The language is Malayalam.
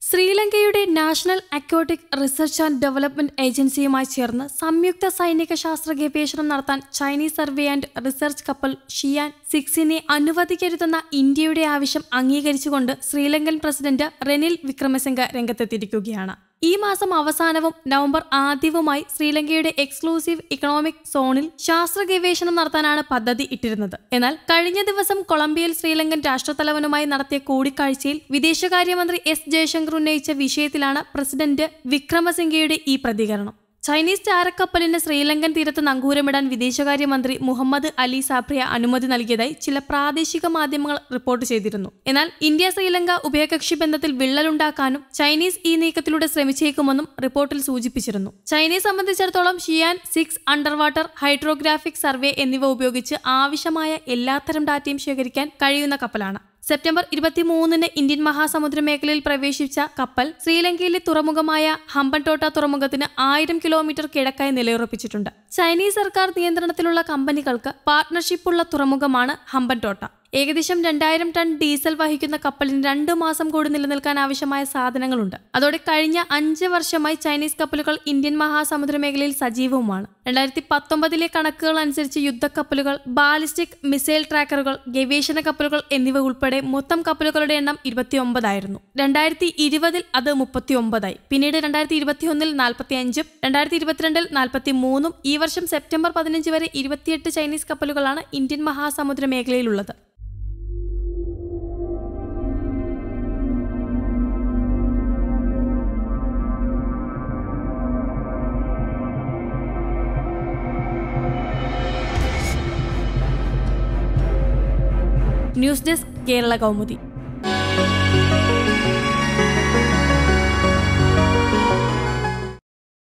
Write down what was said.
ശ്രീലങ്കയുടെ national aquatic research and development ഏജൻസിയുമായി ചേർന്ന് സംയുക്ത സൈനിക ശാസ്ത്ര ഗവേഷണം നടത്താൻ ചൈനീസ് സർവേ ആൻഡ് റിസർച്ച് കപ്പൽ ഷിയാൻ സിക്സിനെ അനുവദിക്കരുതെന്ന ഇന്ത്യയുടെ ആവശ്യം അംഗീകരിച്ചുകൊണ്ട് ശ്രീലങ്കൻ പ്രസിഡന്റ് റെനിൽ വിക്രമസിംഗ രംഗത്തെത്തിയിരിക്കുകയാണ് ഈ മാസം അവസാനവും നവംബർ ആദ്യവുമായി ശ്രീലങ്കയുടെ എക്സ്ക്ലൂസീവ് ഇക്കണോമിക് സോണിൽ ശാസ്ത്ര ഗവേഷണം നടത്താനാണ് പദ്ധതി ഇട്ടിരുന്നത് എന്നാൽ കഴിഞ്ഞ ദിവസം കൊളംബിയയിൽ ശ്രീലങ്കൻ രാഷ്ട്രത്തലവനുമായി നടത്തിയ കൂടിക്കാഴ്ചയിൽ വിദേശകാര്യമന്ത്രി എസ് ജയശങ്കർ ഉന്നയിച്ച വിഷയത്തിലാണ് പ്രസിഡന്റ് വിക്രമസിംഗയുടെ ഈ പ്രതികരണം ചൈനീസ് ചാരക്കപ്പലിന് ശ്രീലങ്കൻ തീരത്ത് നങ്കൂരമിടാൻ വിദേശകാര്യമന്ത്രി മുഹമ്മദ് അലി സാബ്രിയ അനുമതി നൽകിയതായി ചില പ്രാദേശിക മാധ്യമങ്ങൾ റിപ്പോർട്ട് ചെയ്തിരുന്നു എന്നാൽ ഇന്ത്യ ശ്രീലങ്ക ഉഭയകക്ഷി ബന്ധത്തിൽ വിള്ളലുണ്ടാക്കാനും ചൈനീസ് ഈ നീക്കത്തിലൂടെ ശ്രമിച്ചേക്കുമെന്നും റിപ്പോർട്ടിൽ സൂചിപ്പിച്ചിരുന്നു ചൈനയെ സംബന്ധിച്ചിടത്തോളം Shiyan six under water hydrographic survey എന്നിവ ഉപയോഗിച്ച് ആവശ്യമായ എല്ലാത്തരം ഡാറ്റയും ശേഖരിക്കാൻ കഴിയുന്ന കപ്പലാണ് സെപ്റ്റംബർ ഇരുപത്തിമൂന്നിന് ഇന്ത്യൻ മഹാസമുദ്ര മേഖലയിൽ പ്രവേശിച്ച കപ്പൽ ശ്രീലങ്കയിലെ തുറമുഖമായ ഹമ്പൻടോട്ട തുറമുഖത്തിന് ആയിരം കിലോമീറ്റർ കിഴക്കായി നിലയുറപ്പിച്ചിട്ടുണ്ട് ചൈനീസ് സർക്കാർ നിയന്ത്രണത്തിലുള്ള കമ്പനികൾക്ക് പാർട്ണർഷിപ്പുള്ള തുറമുഖമാണ് ഹമ്പൻടോട്ട ഏകദേശം രണ്ടായിരം ടൺ ഡീസൽ വഹിക്കുന്ന കപ്പലിന് രണ്ടു മാസം കൂടി നിലനിൽക്കാൻ ആവശ്യമായ സാധനങ്ങളുണ്ട് അതോടെ കഴിഞ്ഞ അഞ്ച് വർഷമായി ചൈനീസ് കപ്പലുകൾ ഇന്ത്യൻ മഹാസമുദ്ര മേഖലയിൽ സജീവവുമാണ് രണ്ടായിരത്തി പത്തൊമ്പതിലെ കണക്കുകൾ അനുസരിച്ച് യുദ്ധക്കപ്പലുകൾ ബാലിസ്റ്റിക് മിസൈൽ ട്രാക്കറുകൾ ഗവേഷണ കപ്പലുകൾ എന്നിവ ഉൾപ്പെടെ മൊത്തം കപ്പലുകളുടെ എണ്ണം ഇരുപത്തിയൊമ്പതായിരുന്നു രണ്ടായിരത്തി ഇരുപതിൽ അത് മുപ്പത്തിയൊമ്പതായി പിന്നീട് രണ്ടായിരത്തി ഇരുപത്തിയൊന്നിൽ നാൽപ്പത്തി അഞ്ചും രണ്ടായിരത്തി ഇരുപത്തിരണ്ടിൽ നാൽപ്പത്തി മൂന്നും ഈ വർഷം സെപ്റ്റംബർ പതിനഞ്ച് വരെ ഇരുപത്തിയെട്ട് ചൈനീസ് കപ്പലുകളാണ് ഇന്ത്യൻ മഹാസമുദ്ര മേഖലയിലുള്ളത് ന്യൂസ് ഡെസ്ക് കേരള കൗമുദി